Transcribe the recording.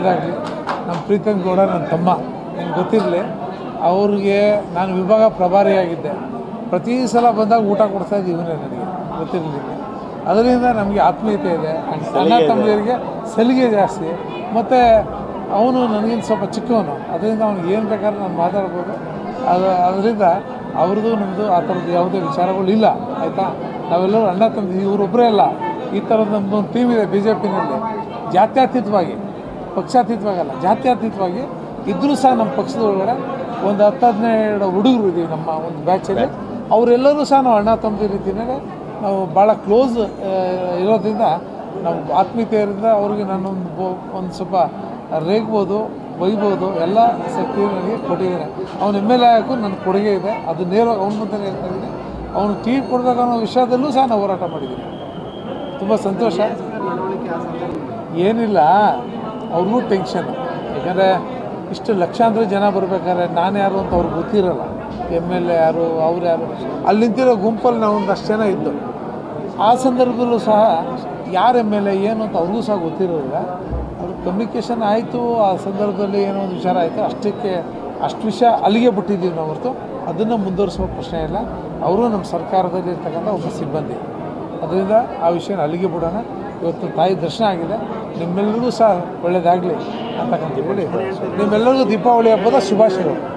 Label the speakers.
Speaker 1: ಒಳ್ಳೆಯದಾಗಲಿ ನಮ್ಮ ಪ್ರೀತಮ್ ಗೌಡ ನನ್ನ ತಮ್ಮ ನಿಮ್ಗೆ ಗೊತ್ತಿರಲಿ ಅವ್ರಿಗೆ ನಾನು ವಿಭಾಗ ಪ್ರಭಾರಿಯಾಗಿದ್ದೆ ಪ್ರತಿ ಸಲ ಬಂದಾಗ ಊಟ ಕೊಡ್ತಾ ಇದ್ದು ಇವನೇ ನನಗೆ ಗೊತ್ತಿರಲಿಲ್ಲ ಅದರಿಂದ ನಮಗೆ ಆತ್ಮೀಯತೆ ಇದೆ ಅಣ್ಣ ತಮ್ಮದಿರಿಗೆ ಸಲಿಗೆ ಜಾಸ್ತಿ ಮತ್ತು ಅವನು ನನಗಿಂತ ಸ್ವಲ್ಪ ಚಿಕ್ಕವನು ಅದರಿಂದ ಅವ್ನಿಗೆ ಏನು ಬೇಕಾದ್ರೂ ನಾನು ಮಾತಾಡ್ಬೋದು ಅದು ಅದರಿಂದ ಅವ್ರದ್ದು ನಮ್ಮದು ಆ ಥರದ್ದು ಯಾವುದೇ ವಿಚಾರಗಳು ಇಲ್ಲ ಆಯಿತಾ ನಾವೆಲ್ಲರೂ ಅಣ್ಣ ತಮ್ಮ ಇವರೊಬ್ಬರೇ ಅಲ್ಲ ಈ ಥರದ ನಮ್ಮದೊಂದು ಟೀಮ್ ಇದೆ ಬಿ ಜೆ ಪಿನಲ್ಲಿ ಜಾತ್ಯತೀತವಾಗಿ ಪಕ್ಷಾತೀತವಾಗಲ್ಲ ಜಾತ್ಯತೀತವಾಗಿ ಇದ್ದರೂ ಸಹ ನಮ್ಮ ಪಕ್ಷದ ಒಳಗಡೆ ಒಂದು ಹತ್ತು ಹದಿನೇಳು ಹುಡುಗರು ಇದ್ದೀವಿ ನಮ್ಮ ಒಂದು ಬ್ಯಾಚಲ್ಲಿ ಅವರೆಲ್ಲರೂ ಸಹ ನಾವು ಅಣ್ಣ ತಮ್ಮದಿ ರೀತಿಯೇ ನಾವು ಭಾಳ ಕ್ಲೋಸ್ ಇರೋದ್ರಿಂದ ನಾವು ಆತ್ಮೀಯತೆಯಿಂದ ಅವ್ರಿಗೆ ನಾನೊಂದು ಬೊ- ಒಂದು ಸ್ವಲ್ಪ ರೇಗ್ಬೋದು ಬೈಬೋದು ಎಲ್ಲ ಶಕ್ತಿ ನನಗೆ ಕೊಟ್ಟಿದ್ದಾನೆ ಅವ್ನು ಎಮ್ ಎಲ್ ಎ ಆಗೋಕ್ಕೂ ನನ್ನ ಕೊಡುಗೆ ಇದೆ ಅದು ನೇರವಾಗಿ ಅವ್ನ ಮುಂದೆ ಹೇಳ್ತಾ ಇದ್ದೀನಿ ಅವನು ಟೀ ಕೊಡಬೇಕು ಅನ್ನೋ ವಿಷಯದಲ್ಲೂ ಸಹ ನಾವು ಹೋರಾಟ ಮಾಡಿದ್ದೀವಿ ತುಂಬ ಸಂತೋಷ ಏನಿಲ್ಲ ಅವ್ರಿಗೂ ಟೆನ್ಷನ್ ಯಾಕಂದರೆ ಇಷ್ಟು ಲಕ್ಷಾಂತರ ಜನ ಬರಬೇಕಾದ್ರೆ ನಾನು ಯಾರು ಅಂತ ಅವ್ರಿಗೆ ಗೊತ್ತಿರಲ್ಲ ಎಮ್ ಎಲ್ ಎ ಯಾರು ಅವ್ರು ಯಾರು ಅಲ್ಲಿ ನಿಂತಿರೋ ಗುಂಪಲ್ಲಿ ನಾವು ಒಂದಷ್ಟು ಜನ ಇದ್ದು ಆ ಸಂದರ್ಭದಲ್ಲೂ ಸಹ ಯಾರು ಎಮ್ ಎಲ್ ಎ ಏನು ಅಂತ ಅವ್ರಿಗೂ ಸಹ ಗೊತ್ತಿರೋದಿಲ್ಲ ಅವ್ರ ಕಮ್ಯುನಿಕೇಷನ್ ಆಯಿತು ಆ ಸಂದರ್ಭದಲ್ಲಿ ಏನೋ ಒಂದು ವಿಚಾರ ಆಯಿತು ಅಷ್ಟಕ್ಕೆ ಅಷ್ಟು ವಿಷಯ ಅಲ್ಲಿಗೆ ಬಿಟ್ಟಿದ್ದೀವಿ ನಾವು ಹೊರತು ಅದನ್ನು ಮುಂದುವರಿಸುವ ಪ್ರಶ್ನೆ ಇಲ್ಲ ಅವರು ನಮ್ಮ ಸರ್ಕಾರದಲ್ಲಿ ಇರ್ತಕ್ಕಂಥ ಒಬ್ಬ ಸಿಬ್ಬಂದಿ ಅದರಿಂದ ಆ ವಿಷಯನ ಅಲ್ಲಿಗೆ ಬಿಡೋಣ ಇವತ್ತು ತಾಯಿ ದರ್ಶನ ಆಗಿದೆ ನಿಮ್ಮೆಲ್ಲರಿಗೂ ಸಹ ಒಳ್ಳೆಯದಾಗಲಿ ಅಂತಕ್ಕಂಥ ಹೇಳಿ ನಿಮ್ಮೆಲ್ಲರಿಗೂ ದೀಪಾವಳಿ ಹಬ್ಬದ ಶುಭಾಶಯಗಳು